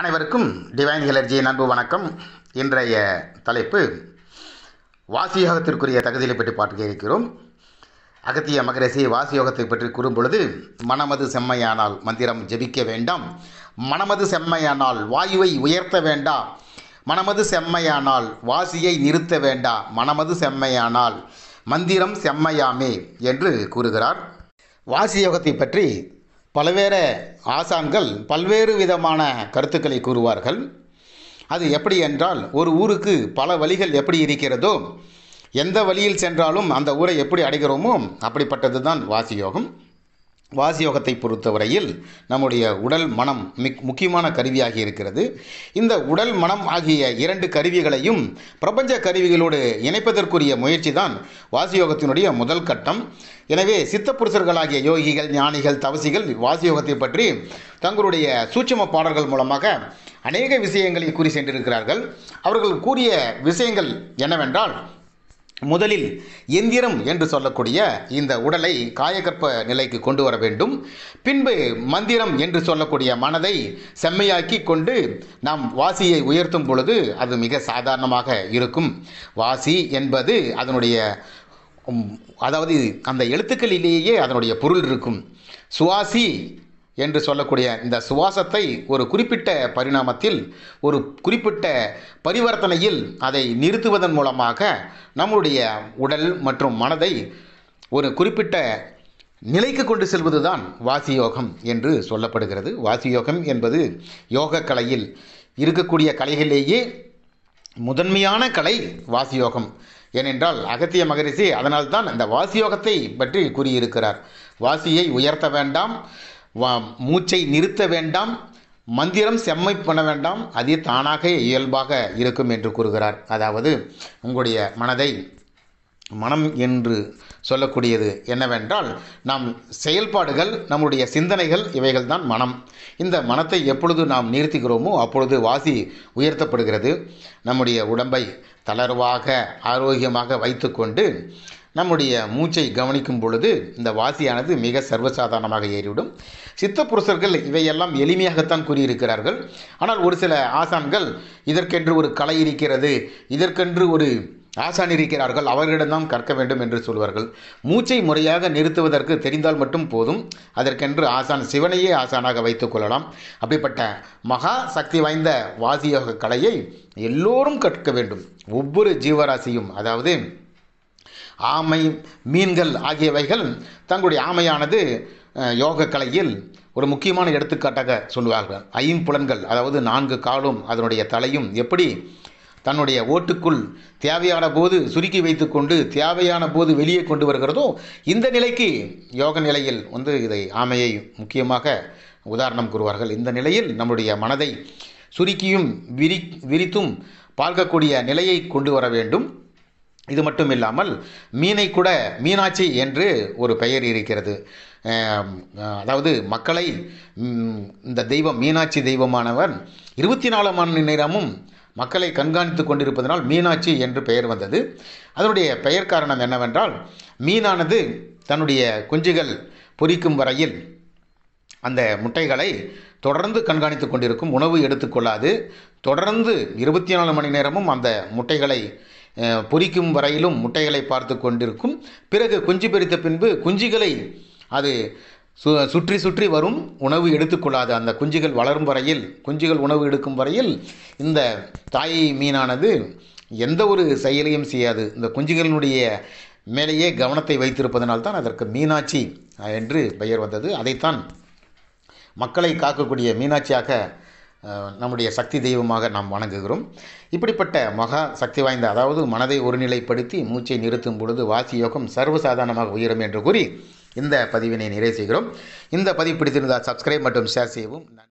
அனைவருக்கும் டிவைன் எலர்ஜியின் அன்பு வணக்கம் இன்றைய தலைப்பு வாசியோகத்திற்குரிய தகுதியை பற்றி பார்க்க இருக்கிறோம் அகத்திய மகரிஷி வாசியோகத்தை பற்றி கூறும்பொழுது மனமது செம்மையானால் மந்திரம் ஜெபிக்க வேண்டாம் மனமது செம்மையானால் வாயுவை உயர்த்த வேண்டாம் மனமது செம்மையானால் வாசியை நிறுத்த வேண்டாம் மனமது செம்மையானால் மந்திரம் செம்மையாமே என்று கூறுகிறார் வாசியோகத்தை பற்றி பல்வேறு ஆசான்கள் பல்வேறு விதமான கருத்துக்களை கூறுவார்கள் அது எப்படி என்றால் ஒரு ஊருக்கு பல வழிகள் எப்படி இருக்கிறதோ எந்த வழியில் சென்றாலும் அந்த ஊரை எப்படி அடைகிறோமோ அப்படிப்பட்டது தான் வாசியோகம் வாசியோகத்தை பொறுத்தவரையில் நம்முடைய உடல் மனம் மிக் முக்கியமான கருவியாகி இருக்கிறது இந்த உடல் மனம் ஆகிய இரண்டு கருவிகளையும் பிரபஞ்ச கருவிகளோடு இணைப்பதற்குரிய முயற்சி தான் வாசியோகத்தினுடைய முதல் கட்டம் எனவே சித்த புருஷர்களாகிய யோகிகள் ஞானிகள் தவசிகள் வாசியோகத்தை பற்றி தங்களுடைய சூட்சும பாடல்கள் மூலமாக அநேக விஷயங்களை கூறி சென்றிருக்கிறார்கள் அவர்கள் கூறிய விஷயங்கள் என்னவென்றால் முதலில் எந்திரம் என்று சொல்லக்கூடிய இந்த உடலை காயகற்ப நிலைக்கு கொண்டு வர வேண்டும் பின்பு மந்திரம் என்று சொல்லக்கூடிய மனதை செம்மையாக்கி கொண்டு நாம் வாசியை உயர்த்தும் பொழுது அது மிக சாதாரணமாக இருக்கும் வாசி என்பது அதனுடைய உம், அதாவது அந்த எழுத்துக்களிலேயே அதனுடைய பொருள் இருக்கும் சுவாசி என்று சொல்லக்கூடிய இந்த சுவாசத்தை ஒரு குறிப்பிட்ட பரிணாமத்தில் ஒரு குறிப்பிட்ட பரிவர்த்தனையில் அதை நிறுத்துவதன் மூலமாக நம்முடைய உடல் மற்றும் மனதை ஒரு குறிப்பிட்ட நிலைக்கு கொண்டு செல்வதுதான் வாசியோகம் என்று சொல்லப்படுகிறது வாசியோகம் என்பது யோக கலையில் இருக்கக்கூடிய கலைகளிலேயே முதன்மையான கலை வாசியோகம் ஏனென்றால் அகத்திய மகரிஷி அதனால்தான் இந்த வாசியோகத்தை பற்றி கூறியிருக்கிறார் வாசியை உயர்த்த வேண்டாம் வா மூச்சை நிறுத்த வேண்டாம் மந்திரம் செம்மை பண்ண வேண்டாம் அது தானாக இயல்பாக இருக்கும் என்று கூறுகிறார் அதாவது உங்களுடைய மனதை மனம் என்று சொல்லக்கூடியது என்னவென்றால் நாம் செயல்பாடுகள் நம்முடைய சிந்தனைகள் இவைகள் தான் மனம் இந்த மனத்தை எப்பொழுது நாம் நிறுத்துகிறோமோ அப்பொழுது வாசி உயர்த்தப்படுகிறது நம்முடைய உடம்பை தளர்வாக ஆரோக்கியமாக வைத்துக்கொண்டு நம்முடைய மூச்சை கவனிக்கும் பொழுது இந்த வாசியானது மிக சர்வசாதாரணமாக ஏறிவிடும் சித்த புருஷர்கள் இவையெல்லாம் எளிமையாகத்தான் கூறியிருக்கிறார்கள் ஆனால் ஒரு சில ஆசான்கள் இதற்கென்று ஒரு கலை இருக்கிறது இதற்கென்று ஒரு ஆசான் இருக்கிறார்கள் அவர்களிடம்தான் கற்க வேண்டும் என்று சொல்வார்கள் மூச்சை முறையாக நிறுத்துவதற்கு தெரிந்தால் மட்டும் போதும் அதற்கென்று ஆசான் சிவனையே ஆசானாக வைத்துக் கொள்ளலாம் அப்படிப்பட்ட மகா சக்தி வாய்ந்த வாசியோக கலையை எல்லோரும் கற்க வேண்டும் ஒவ்வொரு ஜீவராசியும் அதாவது ஆமை மீன்கள் ஆகியவைகள் தங்களுடைய ஆமையானது அஹ், யோக கலையில் ஒரு முக்கியமான எடுத்துக்காட்டாக சொல்லுவார்கள் ஐம்புலன்கள் அதாவது நான்கு காலும் அதனுடைய தலையும் எப்படி தன்னுடைய ஓட்டுக்குள் தேவையான போது சுருக்கி வைத்துக்கொண்டு தேவையான போது வெளியே கொண்டு வருகிறதோ இந்த நிலைக்கு யோக நிலையில் வந்து இதை ஆமையை முக்கியமாக உதாரணம் கூறுவார்கள் இந்த நிலையில் நம்முடைய மனதை சுருக்கியும் விரி விரித்தும் பார்க்கக்கூடிய நிலையை கொண்டு வர வேண்டும் இது மட்டும் இல்லாமல் மீனை கூட மீனாட்சி என்று ஒரு பெயர் இருக்கிறது ஆம், அதாவது மக்களை ம், இந்த தெய்வம் மீனாட்சி தெய்வமானவர் இருபத்தி நாலு மணி நேரமும் மக்களை கண்காணித்து கொண்டிருப்பதனால் மீனாட்சி என்று பெயர் வந்தது அதனுடைய பெயர் காரணம் என்னவென்றால் மீனானது தன்னுடைய குஞ்சுகள் பொரிக்கும் வரையில் அந்த முட்டைகளை தொடர்ந்து கண்காணித்து கொண்டிருக்கும் உணவு எடுத்துக்கொள்ளாது தொடர்ந்து இருபத்தி நாலு மணி நேரமும் அந்த முட்டைகளை அஹ், பொரிக்கும் வரையிலும் முட்டைகளை பார்த்து கொண்டிருக்கும் பிறகு குஞ்சு பொரித்த பின்பு குஞ்சுகளை அது சு சுற்றி சுற்றி வரும் உணவு எடுத்துக்கொள்ளாது அந்த குஞ்சுகள் வளரும் வரையில் குஞ்சுகள் உணவு எடுக்கும் வரையில் இந்த தாய் மீனானது எந்த ஒரு செயலையும் செய்யாது இந்த குஞ்சுகளினுடைய மேலேயே கவனத்தை வைத்திருப்பதனால் தான் அதற்கு மீனாட்சி அஹ், என்று பெயர் வந்தது அதைத்தான் மக்களை காக்கக்கூடிய மீனாட்சியாக அஹ், நம்முடைய சக்தி தெய்வமாக நாம் வணங்குகிறோம் இப்படிப்பட்ட மகா சக்தி வாய்ந்த அதாவது மனதை ஒருநிலைப்படுத்தி மூச்சை நிறுத்தும் பொழுது வாசி யோகம் சர்வசாதாரணமாக உயரும் என்று கூறி இந்த பதிவினை நிறைவு செய்கிறோம் இந்த பதிவு பிடித்திருந்தால் சப்ஸ்கிரைப் மற்றும் ஷேர் செய்யவும் நன்றி